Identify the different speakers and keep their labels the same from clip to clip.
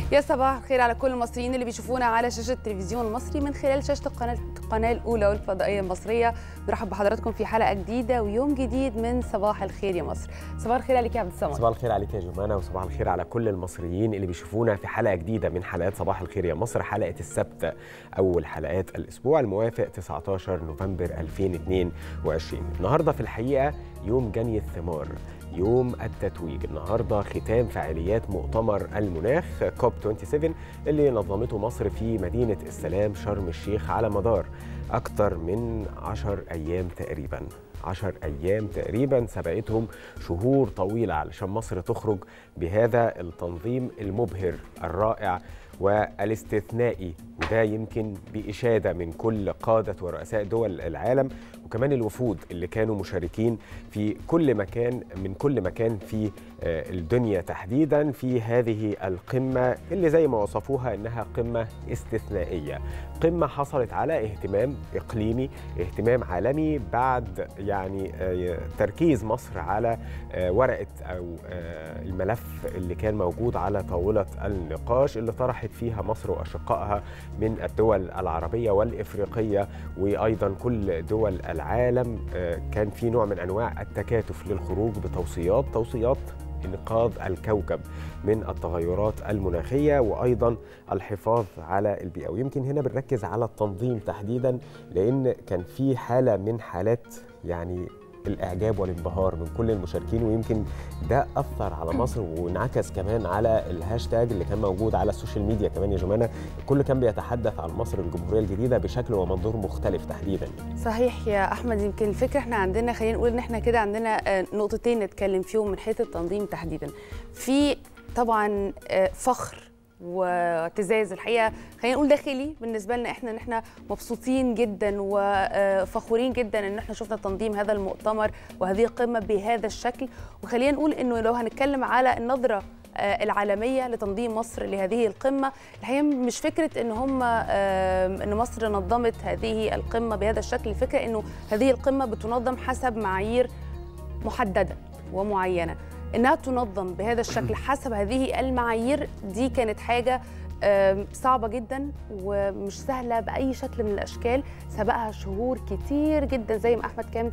Speaker 1: يا صباح الخير على كل المصريين اللي بيشوفونا على شاشه التلفزيون المصري من خلال شاشه القناه القناه الاولى والفضائيه المصريه نرحب بحضراتكم في حلقه جديده ويوم جديد من صباح الخير يا مصر صباح الخير عليك يا عبد الصمد
Speaker 2: صباح الخير عليك يا جمانه وصباح الخير على كل المصريين اللي بيشوفونا في حلقه جديده من حلقات صباح الخير يا مصر حلقه السبت اول حلقات الاسبوع الموافق 19 نوفمبر 2022 النهارده في الحقيقه يوم جني الثمار يوم التتويج النهارده ختام فعاليات مؤتمر المناخ كوب 27 اللي نظمته مصر في مدينه السلام شرم الشيخ على مدار اكثر من 10 ايام تقريبا 10 ايام تقريبا سبقتهم شهور طويله علشان مصر تخرج بهذا التنظيم المبهر الرائع والاستثنائي وده يمكن بإشادة من كل قادة ورؤساء دول العالم وكمان الوفود اللي كانوا مشاركين في كل مكان من كل مكان في الدنيا تحديدا في هذه القمة اللي زي ما وصفوها إنها قمة استثنائية قمة حصلت على اهتمام إقليمي اهتمام عالمي بعد يعني تركيز مصر على ورقة أو الملف اللي كان موجود على طاولة النقاش اللي طرحت فيها مصر وأشقائها من الدول العربية والإفريقية وأيضا كل دول العالم كان في نوع من أنواع التكاتف للخروج بتوصيات توصيات انقاذ الكوكب من التغيرات المناخيه وايضا الحفاظ على البيئه ويمكن هنا بنركز على التنظيم تحديدا لان كان في حاله من حالات يعني الاعجاب والانبهار من كل المشاركين ويمكن ده اثر على مصر وانعكس كمان على الهاشتاج اللي كان موجود على السوشيال ميديا كمان يا جماعه الكل كان بيتحدث عن مصر الجمهوريه الجديده بشكل ومنظور مختلف تحديدا
Speaker 1: صحيح يا احمد يمكن الفكره احنا عندنا خلينا نقول ان احنا كده عندنا نقطتين نتكلم فيهم من حيث التنظيم تحديدا في طبعا فخر واعتزاز الحقيقه خلينا نقول داخلي بالنسبه لنا احنا ان احنا مبسوطين جدا وفخورين جدا ان احنا شفنا تنظيم هذا المؤتمر وهذه القمه بهذا الشكل وخلينا نقول انه لو هنتكلم على النظره العالميه لتنظيم مصر لهذه القمه الحقيقه مش فكره ان هم ان مصر نظمت هذه القمه بهذا الشكل الفكره انه هذه القمه بتنظم حسب معايير محدده ومعينه انها تنظم بهذا الشكل حسب هذه المعايير دي كانت حاجه صعبة جدا ومش سهلة بأي شكل من الأشكال سبقها شهور كتير جدا زي ما أحمد كان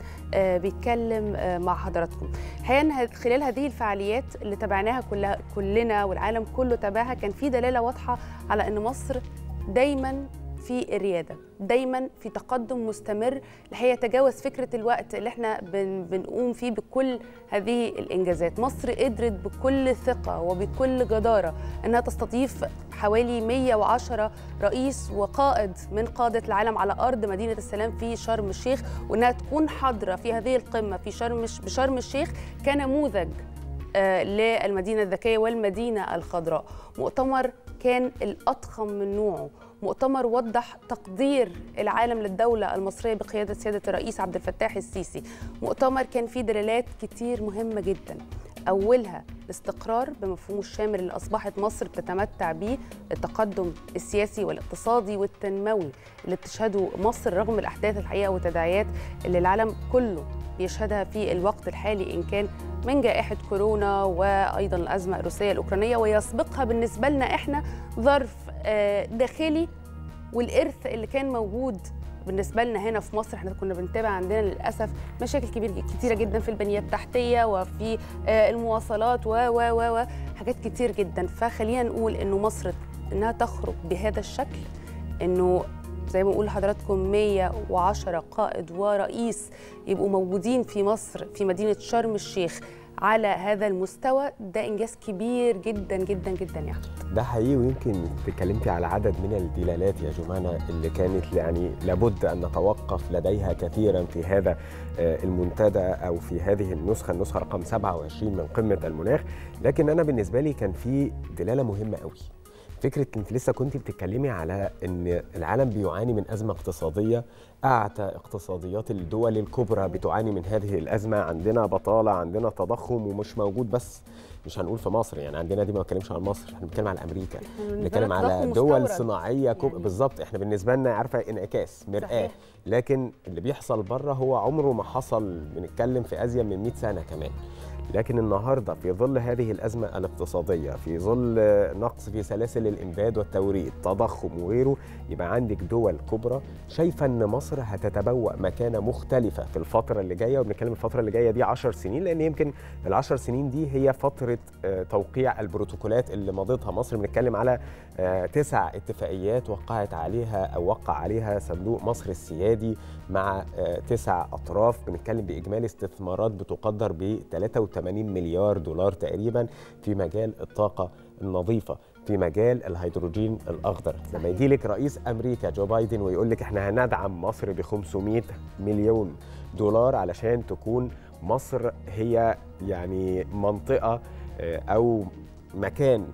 Speaker 1: بيتكلم مع حضراتكم الحقيقة خلال هذه الفعاليات اللي تابعناها كلها كلنا والعالم كله تابعها كان في دلالة واضحة على أن مصر دايما في الرياده دايما في تقدم مستمر الحقيقه تجاوز فكره الوقت اللي احنا بن بنقوم فيه بكل هذه الانجازات مصر قدرت بكل ثقه وبكل جداره انها تستضيف حوالي 110 رئيس وقائد من قاده العالم على ارض مدينه السلام في شرم الشيخ وانها تكون حاضره في هذه القمه في شرم بشرم الشيخ كنموذج للمدينه الذكيه والمدينه الخضراء مؤتمر كان الاضخم من نوعه مؤتمر وضح تقدير العالم للدولة المصرية بقيادة سيادة الرئيس عبد الفتاح السيسي مؤتمر كان فيه دلالات كتير مهمة جدا أولها الاستقرار بمفهومه الشامل اللي أصبحت مصر بتتمتع به التقدم السياسي والاقتصادي والتنموي اللي بتشهده مصر رغم الأحداث الحقيقة والتداعيات اللي العالم كله بيشهدها في الوقت الحالي إن كان من جائحة كورونا وأيضا الأزمة الروسية الأوكرانية ويسبقها بالنسبة لنا إحنا ظرف داخلي والإرث اللي كان موجود بالنسبه لنا هنا في مصر احنا كنا بنتابع عندنا للاسف مشاكل كبيره كتيره جدا في البنيه التحتيه وفي المواصلات و و و و حاجات كتير جدا فخلينا نقول انه مصر انها تخرج بهذا الشكل انه زي ما بقول لحضراتكم 110 قائد ورئيس يبقوا موجودين في مصر في مدينه شرم الشيخ على هذا المستوى ده انجاز كبير جدا جدا جدا يعني
Speaker 2: ده حقيقي ويمكن اتكلمتي على عدد من الدلالات يا جمانة اللي كانت يعني لابد ان نتوقف لديها كثيرا في هذا المنتدى او في هذه النسخه النسخه رقم 27 من قمه المناخ لكن انا بالنسبه لي كان في دلاله مهمه قوي فكره انت لسه كنت بتتكلمي على ان العالم بيعاني من ازمه اقتصاديه اعتى اقتصاديات الدول الكبرى بتعاني من هذه الازمه عندنا بطاله عندنا تضخم ومش موجود بس مش هنقول في مصر يعني عندنا دي ما بنتكلمش عن مصر احنا بنتكلم على امريكا بنتكلم على دول صناعيه كب... يعني. بالظبط احنا بالنسبه لنا عارفه انعكاس مرآه لكن اللي بيحصل بره هو عمره ما حصل بنتكلم في ازيد من 100 سنه كمان لكن النهارده في ظل هذه الازمه الاقتصاديه في ظل نقص في سلاسل الامداد والتوريد تضخم وغيره يبقى عندك دول كبرى شايفه ان مصر هتتبوأ مكانه مختلفه في الفتره اللي جايه وبنتكلم الفتره اللي جايه دي 10 سنين لان يمكن ال10 سنين دي هي فتره توقيع البروتوكولات اللي مضتها مصر بنتكلم على تسع اتفاقيات وقعت عليها او وقع عليها صندوق مصر السيادي مع تسع اطراف بنتكلم باجمالي استثمارات بتقدر ب 83 مليار دولار تقريبا في مجال الطاقه النظيفه في مجال الهيدروجين الاخضر لما يجي لك رئيس امريكا جو بايدن ويقول لك احنا هندعم مصر ب 500 مليون دولار علشان تكون مصر هي يعني منطقه او مكان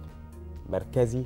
Speaker 2: مركزي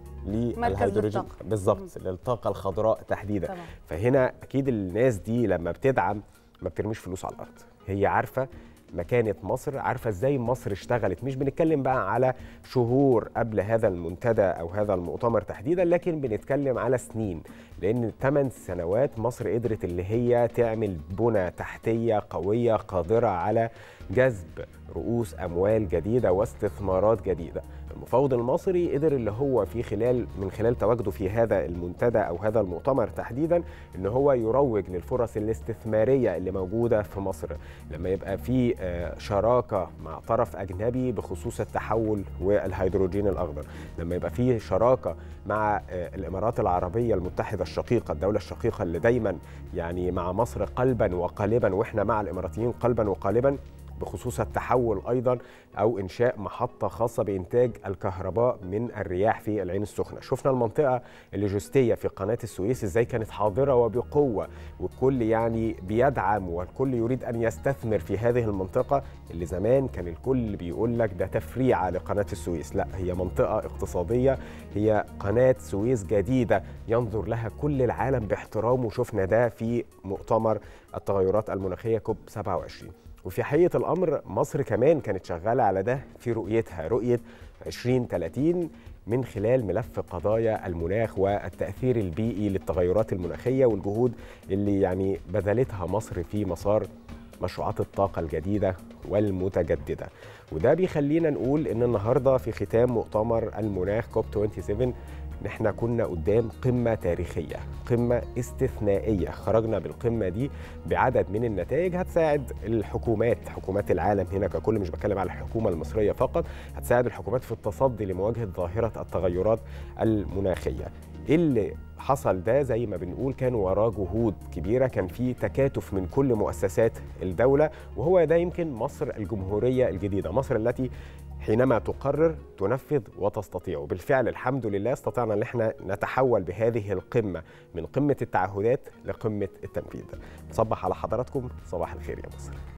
Speaker 2: للهيدروجين بالظبط للطاقه الخضراء تحديدا طبعا. فهنا اكيد الناس دي لما بتدعم ما بترميش فلوس على الارض هي عارفه مكانة مصر عارفة ازاي مصر اشتغلت مش بنتكلم بقى على شهور قبل هذا المنتدى او هذا المؤتمر تحديدا لكن بنتكلم على سنين لان 8 سنوات مصر قدرت اللي هي تعمل بنى تحتية قوية قادرة على جذب رؤوس اموال جديدة واستثمارات جديدة المفاوض المصري قدر اللي هو في خلال من خلال تواجده في هذا المنتدى او هذا المؤتمر تحديدا ان هو يروج للفرص الاستثماريه اللي موجوده في مصر لما يبقى في شراكه مع طرف اجنبي بخصوص التحول والهيدروجين الاخضر لما يبقى في شراكه مع الامارات العربيه المتحده الشقيقه الدوله الشقيقه اللي دايما يعني مع مصر قلبا وقالبا واحنا مع الاماراتيين قلبا وقالبا بخصوص التحول ايضا او انشاء محطه خاصه بانتاج الكهرباء من الرياح في العين السخنه شفنا المنطقه اللوجستيه في قناه السويس ازاي كانت حاضره وبقوه والكل يعني بيدعم والكل يريد ان يستثمر في هذه المنطقه اللي زمان كان الكل بيقول لك ده تفريعه لقناه السويس لا هي منطقه اقتصاديه هي قناه سويس جديده ينظر لها كل العالم باحترام وشفنا ده في مؤتمر التغيرات المناخيه كوب 27 وفي حقيقة الأمر مصر كمان كانت شغالة على ده في رؤيتها رؤية 2030 من خلال ملف قضايا المناخ والتأثير البيئي للتغيرات المناخية والجهود اللي يعني بذلتها مصر في مسار مشروعات الطاقة الجديدة والمتجددة وده بيخلينا نقول إن النهاردة في ختام مؤتمر المناخ كوب 27 نحن كنا قدام قمة تاريخية قمة استثنائية خرجنا بالقمة دي بعدد من النتائج هتساعد الحكومات حكومات العالم هنا ككل مش بتكلم على الحكومة المصرية فقط هتساعد الحكومات في التصدي لمواجهة ظاهرة التغيرات المناخية اللي حصل ده زي ما بنقول كان وراه جهود كبيره كان في تكاتف من كل مؤسسات الدوله وهو ده يمكن مصر الجمهوريه الجديده مصر التي حينما تقرر تنفذ وتستطيع وبالفعل الحمد لله استطعنا ان احنا نتحول بهذه القمه من قمه التعهدات لقمه التنفيذ نصبح على حضراتكم صباح الخير يا مصر